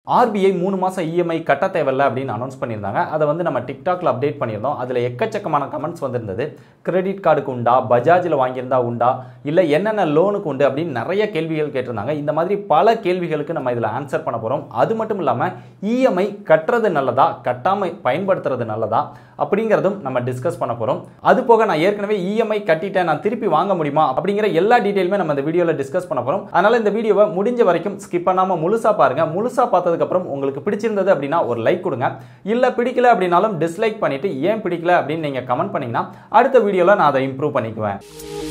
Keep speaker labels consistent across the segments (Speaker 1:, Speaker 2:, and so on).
Speaker 1: RBI மூணு மாதம் EMI கட்ட தேவையில்ல அப்படின்னு அனௌன்ஸ் பண்ணியிருந்தாங்க அதை வந்து நம்ம டிக்டாக்ல அப்டேட் பண்ணியிருந்தோம் அதில் எக்கச்சக்கமான கமெண்ட்ஸ் வந்திருந்தது கிரெடிட் கார்டுக்கு உண்டா பஜாஜில் வாங்கியிருந்தா உண்டா இல்லை என்னென்ன லோனுக்கு உண்டு அப்படின்னு நிறைய கேள்விகள் கேட்டிருந்தாங்க இந்த மாதிரி பல கேள்விகளுக்கு நம்ம இதில் ஆன்சர் பண்ண போகிறோம் அது மட்டும் இல்லாமல் இஎம்ஐ கட்டுறது நல்லதா கட்டாமல் பயன்படுத்துறது நல்லதா அப்படிங்கிறதும் நம்ம டிஸ்கஸ் பண்ண போகிறோம் அது போக நான் ஏற்கனவே இஎம்ஐ கட்டிட்டேன் நான் திருப்பி வாங்க முடியுமா அப்படிங்கிற எல்லா டீட்டெயிலுமே நம்ம இந்த வீடியோவில் டிஸ்கஸ் பண்ண போகிறோம் அதனால் இந்த வீடியோவை முடிஞ்ச வரைக்கும் ஸ்கிப் பண்ணாமல் முழுசாக பாருங்க முழுசாக பார்த்ததுக்கப்புறம் உங்களுக்கு பிடிச்சிருந்தது அப்படின்னா ஒரு லைக் கொடுங்க இல்லை பிடிக்கல அப்படின்னாலும் டிஸ்லைக் பண்ணிட்டு ஏன் பிடிக்கல அப்படின்னு நீங்கள் கமெண்ட் பண்ணீங்கன்னா அடுத்த வீடியோவில் நான் அதை இம்ப்ரூவ் பண்ணிக்குவேன்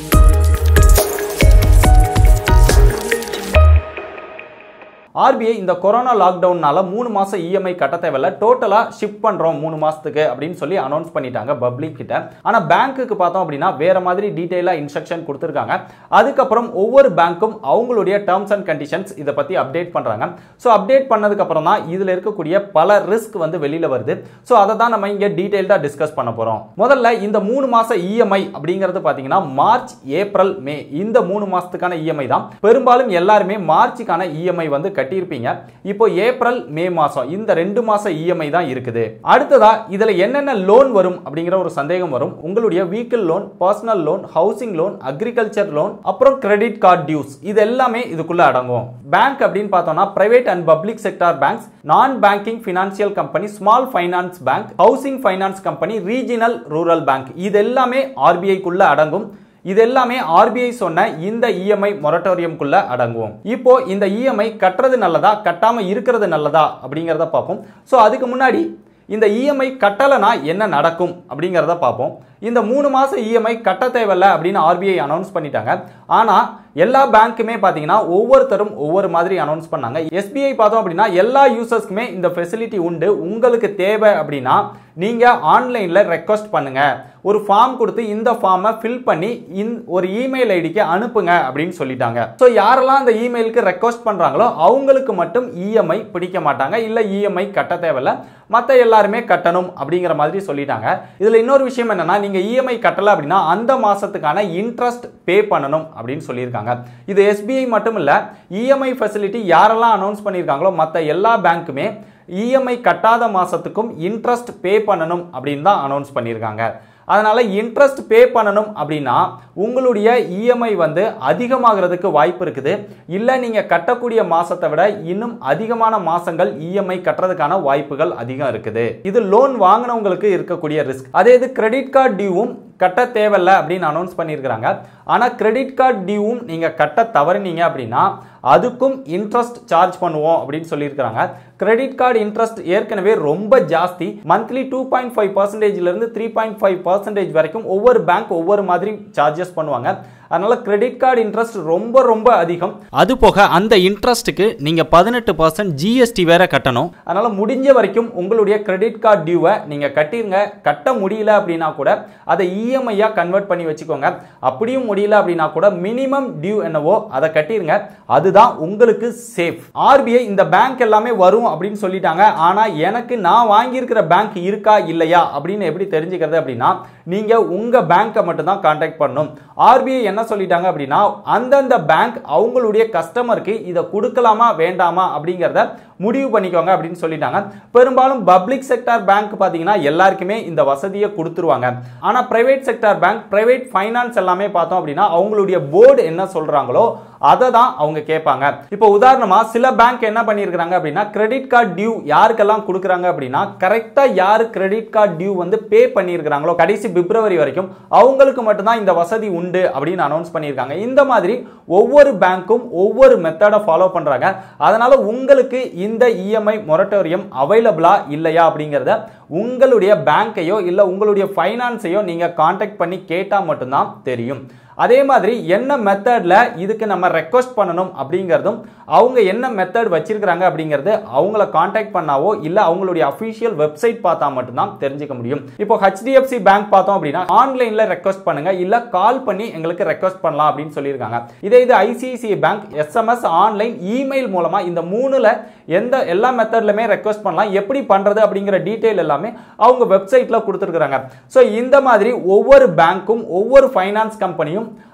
Speaker 1: ஆர்பிஐ இந்த கொரோனா லாக்டவுன்னால மூணு மாசம் இஎம்ஐ கட்ட தேவையில்ல டோட்டலா ஷிஃப்ட் பண்றோம் மூணு மாசத்துக்கு அப்படின்னு சொல்லி அனௌன்ஸ் பண்ணிட்டாங்க பப்ளிக் கிட்ட ஆனா பேங்க்குக்கு பார்த்தோம் அப்படின்னா வேற மாதிரி டீடைலா இன்ஸ்ட்ரக்ஷன் கொடுத்துருக்காங்க அதுக்கப்புறம் ஒவ்வொரு பேங்க்கும் அவங்களுடைய டேர்ம்ஸ் அண்ட் கண்டிஷன்ஸ் இதை பத்தி அப்டேட் பண்றாங்க ஸோ அப்டேட் பண்ணதுக்கு அப்புறம் தான் இதுல இருக்கக்கூடிய பல ரிஸ்க் வந்து வெளியில வருது ஸோ அதை தான் நம்ம இங்க டீடைல்டா டிஸ்கஸ் பண்ண போறோம் முதல்ல இந்த மூணு மாச இஎம்ஐ அப்படிங்கிறது பாத்தீங்கன்னா மார்ச் ஏப்ரல் மே இந்த மூணு மாசத்துக்கான இஎம்ஐ தான் பெரும்பாலும் எல்லாருமே மார்ச்சுக்கான இஎம்ஐ வந்து கட்டியிருப்பீங்க இப்போ ஏப்ரல் மே மாசம் இந்த ரெண்டு மாசம் இஎம்ஐ தான் இருக்குது அடுத்ததா இதுல என்னென்ன லோன் வரும் அப்படிங்கிற ஒரு சந்தேகம் வரும் உங்களுடைய vehicle loan personal loan housing loan agriculture loan அப்புறம் கிரெடிட் கார்டு டியூஸ் இது எல்லாமே இதுக்குள்ள அடங்கும் பேங்க் அப்படின்னு பார்த்தோம்னா private and public sector banks non banking financial company small finance bank housing finance company regional rural bank இது எல்லாமே ஆர்பிஐக்குள்ள அடங்கும் இது எல்லாமே ஆர்பிஐ சொன்ன இந்த இஎம்ஐ மொரட்டோரியம்குள்ள அடங்கும் இப்போ இந்த இஎம்ஐ கட்டுறது நல்லதா கட்டாம இருக்கிறது நல்லதா அப்படிங்கிறத பார்ப்போம் ஸோ அதுக்கு முன்னாடி இந்த இஎம்ஐ கட்டலைனா என்ன நடக்கும் அப்படிங்கிறத பார்ப்போம் இந்த மூணு மாதம் இஎம்ஐ கட்ட தேவையில்ல அப்படின்னு ஆர்பிஐ அனௌன்ஸ் பண்ணிட்டாங்க ஆனால் எல்லா பேங்க்குமே பார்த்தீங்கன்னா ஒவ்வொருத்தரும் ஒவ்வொரு மாதிரி அனௌன்ஸ் பண்ணாங்க எஸ்பிஐ பார்த்தோம் அப்படின்னா எல்லா யூசர்ஸ்க்குமே இந்த ஃபெசிலிட்டி உண்டு உங்களுக்கு தேவை அப்படின்னா நீங்கள் ஆன்லைனில் ரெக்வஸ்ட் பண்ணுங்க ஒரு ஃபார்ம் கொடுத்து இந்த ஃபார்மை ஃபில் பண்ணி இன் ஒரு இமெயில் ஐடிக்கு அனுப்புங்க அப்படின்னு சொல்லிட்டாங்க ஸோ யாரெல்லாம் அந்த இமெயிலுக்கு ரெக்வஸ்ட் பண்ணுறாங்களோ அவங்களுக்கு மட்டும் இஎம்ஐ பிடிக்க மாட்டாங்க இல்லை இஎம்ஐ கட்ட தேவையில்ல மற்ற எல்லாருமே கட்டணும் அப்படிங்கிற மாதிரி சொல்லிட்டாங்க இதில் இன்னொரு விஷயம் என்னன்னா நீங்கள் இஎம்ஐ கட்டலை அப்படின்னா அந்த மாதத்துக்கான இன்ட்ரெஸ்ட் பே பண்ணணும் அப்படின்னு சொல்லியிருக்காங்க இது எஸ்பிஐ மட்டும் இல்லை இஎம்ஐ ஃபெசிலிட்டி யாரெல்லாம் அனௌன்ஸ் பண்ணியிருக்காங்களோ மற்ற எல்லா பேங்க்குமே இஎம்ஐ கட்டாத மாதத்துக்கும் இன்ட்ரெஸ்ட் பே பண்ணணும் அப்படின்னு தான் அனௌன்ஸ் பண்ணியிருக்காங்க அதனால் இன்ட்ரெஸ்ட் பே பண்ணணும் அப்படின்னா உங்களுடைய இஎம்ஐ வந்து அதிகமாகிறதுக்கு வாய்ப்பு இருக்குது இல்லை நீங்கள் கட்டக்கூடிய மாதத்தை விட இன்னும் அதிகமான மாதங்கள் இஎம்ஐ கட்டுறதுக்கான வாய்ப்புகள் அதிகம் இருக்குது இது லோன் வாங்கினவங்களுக்கு இருக்கக்கூடிய ரிஸ்க் அதே இது கிரெடிட் கார்டு டியூவும் கட்ட தேவையில்ல அப்படின்னு அனௌன்ஸ் பண்ணியிருக்கிறாங்க ஆனால் கிரெடிட் கார்டு டியூவும் நீங்கள் கட்ட தவறினீங்க அப்படின்னா அதுக்கும் இன்ட்ரெஸ்ட் சார்ஜ் பண்ணுவோம் அப்படின்னு சொல்லியிருக்கிறாங்க கிரெடிட் கார்டு இன்ட்ரெஸ்ட் ஏற்கனவே ரொம்ப ஜாஸ்தி மந்த்லி டூ பாயிண்ட் ஃபைவ் பர்சன்டேஜ்லேருந்து த்ரீ பாயிண்ட் ஃபைவ் பர்சன்டேஜ் வரைக்கும் ஒவ்வொரு பேங்க் ஒவ்வொரு மாதிரி சார்ஜஸ் பண்ணுவாங்க அதனால கிரெடிட் கார்டு இன்ட்ரெஸ்ட் ரொம்ப ரொம்ப அதிகம் அது போக அந்த இன்ட்ரெஸ்ட்டுக்கு நீங்க பதினெட்டு பர்சன்ட் ஜிஎஸ்டி வேற கட்டணும் அதனால முடிஞ்ச வரைக்கும் உங்களுடைய கிரெடிட் கார்டு டியூவை நீங்க கட்டிருங்க கட்ட முடியல அப்படின்னா கூட அதை இஎம்ஐயா கன்வெர்ட் பண்ணி வச்சுக்கோங்க அப்படியும் முடியல அப்படின்னா கூட மினிமம் டியூ என்னவோ அதை கட்டிருங்க அதுதான் உங்களுக்கு சேஃப் ஆர்பிஐ இந்த பேங்க் எல்லாமே வரும் அப்படின்னு சொல்லிட்டாங்க ஆனா எனக்கு நான் வாங்கியிருக்கிற பேங்க் இருக்கா இல்லையா அப்படின்னு எப்படி தெரிஞ்சுக்கிறது அப்படின்னா நீங்க உங்க பேங்கை மட்டும் தான் கான்டாக்ட் பண்ணணும் ஆர்பிஐ என்ன சொல்லிட்டாங்க அப்படின்னா அந்தந்த பேங்க் அவங்களுடைய கஸ்டமருக்கு இதை கொடுக்கலாமா வேண்டாமா அப்படிங்கிறத முடிவு பண்ணிக்கோங்க அப்படின்னு சொல்லிட்டாங்க பெரும்பாலும் பப்ளிக் செக்டார் பேங்க் பார்த்தீங்கன்னா எல்லாருக்குமே இந்த வசதியை கொடுத்துருவாங்க ஆனால் private sector bank private finance எல்லாமே பார்த்தோம் அப்படின்னா அவங்களுடைய போர்டு என்ன சொல்றாங்களோ அதை தான் அவங்க கேட்பாங்க இப்போ உதாரணமா சில பேங்க் என்ன பண்ணியிருக்கிறாங்க அப்படின்னா கிரெடிட் கார்டு டியூ யாருக்கெல்லாம் கொடுக்குறாங்க அப்படின்னா கரெக்டா யாரு கிரெடிட் கார்டு டியூ வந்து பே பண்ணியிருக்கிறாங்களோ கடைசி பிப்ரவரி வரைக்கும் அவங்களுக்கு மட்டும்தான் இந்த வசதி உண்டு அப்படின்னு அனௌன்ஸ் பண்ணியிருக்காங்க இந்த மாதிரி ஒவ்வொரு பேங்க்கும் ஒவ்வொரு மெத்தடை ஃபாலோ பண்றாங்க அதனால உங்களுக்கு இந்த இஎம்ஐ மொரட்டோரியம் அவைலபிளா இல்லையா அப்படிங்கிறத உங்களுடைய பேங்கையோ இல்லை உங்களுடைய ஃபைனான்ஸையோ நீங்கள் காண்டாக்ட் பண்ணி கேட்டால் மட்டும்தான் தெரியும் அதே மாதிரி என்ன மெத்தடில் இதுக்கு நம்ம ரெக்வஸ்ட் பண்ணணும் அப்படிங்கிறதும் அவங்க என்ன மெத்தட் வச்சிருக்கிறாங்க அப்படிங்கிறது அவங்கள காண்டாக்ட் பண்ணாவோ இல்லை அவங்களுடைய அஃபிஷியல் வெப்சைட் பார்த்தா மட்டும்தான் தெரிஞ்சுக்க முடியும் இப்போ ஹெச்டிஎஃப்சி பேங்க் பார்த்தோம் அப்படின்னா ஆன்லைனில் ரெக்வஸ்ட் பண்ணுங்க இல்லை கால் பண்ணி எங்களுக்கு ரெக்வஸ்ட் பண்ணலாம் அப்படின்னு சொல்லியிருக்காங்க இதே இது ICICI bank SMS online email மூலமாக இந்த மூணில் எந்த எல்லா மெத்தட்லுமே ரெக்வஸ்ட் பண்ணலாம் எப்படி பண்ணுறது அப்படிங்கிற டீட்டெயில் எல்லாமே அவங்க வெப்சைட்டில் கொடுத்துருக்குறாங்க ஸோ இந்த மாதிரி ஒவ்வொரு பேங்க்கும் ஒவ்வொரு ஃபைனான்ஸ் கம்பெனியும்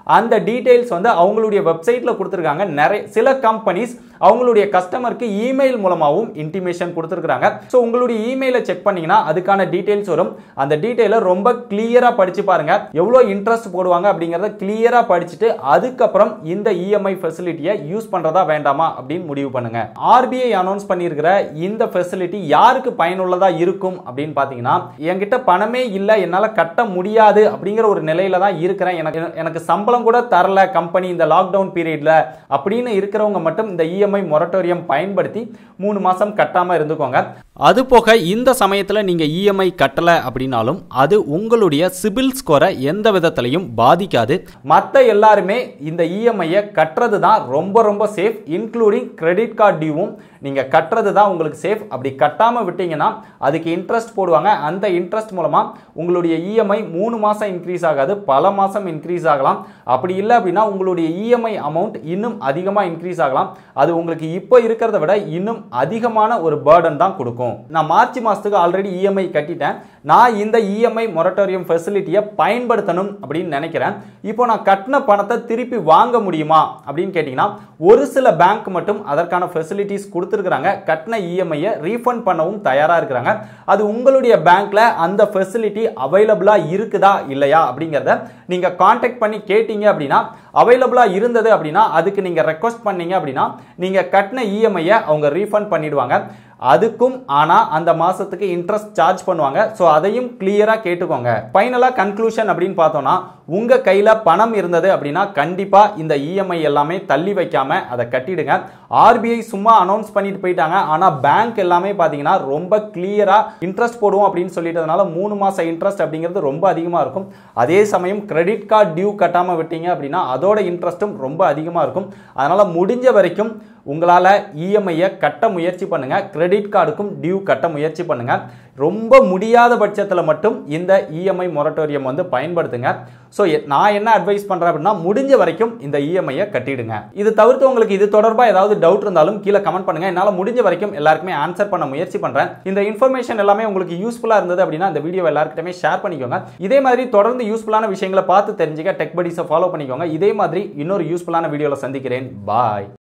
Speaker 1: அந்த டீடைல்ஸ் வந்து அவங்களுடைய வெப்சைட்ல கொடுத்துருக்காங்க நிறைய சில கம்பெனிஸ் அவங்களுடைய கஸ்டமருக்கு இமெயில் மூலமாகவும் இன்டிமேஷன் கொடுத்துருக்காங்க ஸோ உங்களுடைய இமெயிலை செக் பண்ணீங்கன்னா அதுக்கான டீடைல்ஸ் வரும் அந்த டீடைலை ரொம்ப கிளியரா படிச்சு பாருங்க எவ்வளோ இன்ட்ரெஸ்ட் போடுவாங்க அப்படிங்கிறத கிளியரா படிச்சுட்டு அதுக்கப்புறம் இந்த இஎம்ஐ ஃபெசிலிட்டியை யூஸ் பண்றதா வேண்டாமா அப்படின்னு முடிவு பண்ணுங்க ஆர்பிஐ அனௌன்ஸ் பண்ணியிருக்கிற இந்த ஃபெசிலிட்டி யாருக்கு பயனுள்ளதா இருக்கும் அப்படின்னு பார்த்தீங்கன்னா என்கிட்ட பணமே இல்லை என்னால் கட்ட முடியாது அப்படிங்கிற ஒரு நிலையில தான் இருக்கிறேன் எனக்கு எனக்கு சம்பளம் கூட தரல கம்பெனி இந்த லாக்டவுன் பீரியட்ல அப்படின்னு இருக்கிறவங்க மட்டும் இந்த இஎம்ஐ மொரட்டோரியம் பயன்படுத்தி மூணு மாசம் கட்டாம இருந்துக்கோங்க அது போக இந்த சமயத்தில் நீங்கள் இஎம்ஐ கட்டலை அப்படின்னாலும் அது உங்களுடைய சிபில் ஸ்கோரை எந்த விதத்திலையும் பாதிக்காது மற்ற எல்லாருமே இந்த இஎம்ஐயை கட்டுறது தான் ரொம்ப ரொம்ப சேஃப் இன்க்ளூடிங் கிரெடிட் கார்டு டியூவும் நீங்கள் கட்டுறது தான் உங்களுக்கு சேஃப் அப்படி கட்டாமல் விட்டீங்கன்னா அதுக்கு இன்ட்ரெஸ்ட் போடுவாங்க அந்த இன்ட்ரெஸ்ட் மூலமாக உங்களுடைய இஎம்ஐ மூணு மாதம் இன்க்ரீஸ் ஆகாது பல மாதம் இன்க்ரீஸ் ஆகலாம் அப்படி இல்லை அப்படின்னா உங்களுடைய இஎம்ஐ அமௌண்ட் இன்னும் அதிகமாக இன்க்ரீஸ் ஆகலாம் அது உங்களுக்கு இப்போ இருக்கிறத விட இன்னும் அதிகமான ஒரு பேர்டன் தான் கொடுக்கும் நான் மார்ச் மாதத்துக்கு ஆல்ரெடி இஎம்ஐ கட்டிட்டேன் நான் இந்த இஎம்ஐ மொரட்டோரியம் ஃபெசிலிட்டியை பயன்படுத்தணும் அப்படின்னு நினைக்கிறேன் இப்போ நான் கட்டின பணத்தை திருப்பி வாங்க முடியுமா அப்படின்னு கேட்டிங்கன்னா ஒரு சில பேங்க் மட்டும் அதற்கான ஃபெசிலிட்டிஸ் கொடுத்துருக்குறாங்க கட்டின இஎம்ஐயை ரீஃபண்ட் பண்ணவும் தயாராக இருக்கிறாங்க அது உங்களுடைய பேங்க்ல அந்த ஃபெசிலிட்டி அவைலபிளாக இருக்குதா இல்லையா அப்படிங்கிறத நீங்கள் காண்டாக்ட் பண்ணி கேட்டீங்க அப்படின்னா அவைலபிளாக இருந்தது அப்படின்னா அதுக்கு நீங்கள் ரெக்வஸ்ட் பண்ணீங்க அப்படின்னா நீங்கள் கட்டின இஎம்ஐயை அவங்க ரீஃபண்ட் பண்ணிடுவாங்க அதுக்கும் ஆனால் அந்த மாதத்துக்கு இன்ட்ரெஸ்ட் சார்ஜ் பண்ணுவாங்க ஸோ அதையும் கிளியராக கேட்டுக்கோங்க ஃபைனலாக கன்க்ளூஷன் அப்படின்னு பார்த்தோம்னா உங்கள் கையில் பணம் இருந்தது அப்படின்னா கண்டிப்பாக இந்த இஎம்ஐ எல்லாமே தள்ளி வைக்காம அதை கட்டிடுங்க ஆர்பிஐ சும்மா அனௌன்ஸ் பண்ணிட்டு போயிட்டாங்க ஆனால் பேங்க் எல்லாமே பார்த்தீங்கன்னா ரொம்ப கிளியராக இன்ட்ரெஸ்ட் போடுவோம் அப்படின்னு சொல்லிட்டதுனால மூணு மாதம் இன்ட்ரெஸ்ட் அப்படிங்கிறது ரொம்ப அதிகமாக இருக்கும் அதே சமயம் கிரெடிட் கார்டு டியூ கட்டாமல் விட்டீங்க அப்படின்னா அதோட இன்ட்ரெஸ்ட்டும் ரொம்ப அதிகமாக இருக்கும் அதனால் முடிஞ்ச வரைக்கும் உங்களால் இஎம்ஐயை கட்ட முயற்சி பண்ணுங்க கிரெடிட் கார்டுக்கும் டியூ கட்ட முயற்சி பண்ணுங்க ரொம்ப முடியாத பட்சத்தில் மட்டும் இந்த இஎம்ஐ மொரட்டோரியம் வந்து பயன்படுத்துங்க ஸோ நான் என்ன அட்வைஸ் பண்ணுறேன் அப்படின்னா முடிஞ்ச வரைக்கும் இந்த இஎம்ஐயை கட்டிடுங்க இது தவிர்த்து உங்களுக்கு இது தொடர்பாக ஏதாவது டவுட் இருந்தாலும் கீழே கமெண்ட் பண்ணுங்க என்னால் முடிஞ்ச வரைக்கும் எல்லாருக்குமே ஆன்சர் பண்ண முயற்சி பண்ணுறேன் இந்த இன்ஃபர்மேஷன் எல்லாமே உங்களுக்கு யூஸ்ஃபுல்லாக இருந்தது அப்படின்னா இந்த வீடியோ எல்லாருக்கிட்டமே ஷேர் பண்ணிக்கோங்க இதே மாதிரி தொடர்ந்து யூஸ்ஃபுல்லான விஷயங்களை பார்த்து தெரிஞ்சுக்க டெக் படிஸை ஃபாலோ பண்ணிக்கோங்க இதே மாதிரி இன்னொரு யூஸ்ஃபுல்லான வீடியோவில் சந்திக்கிறேன் பாய்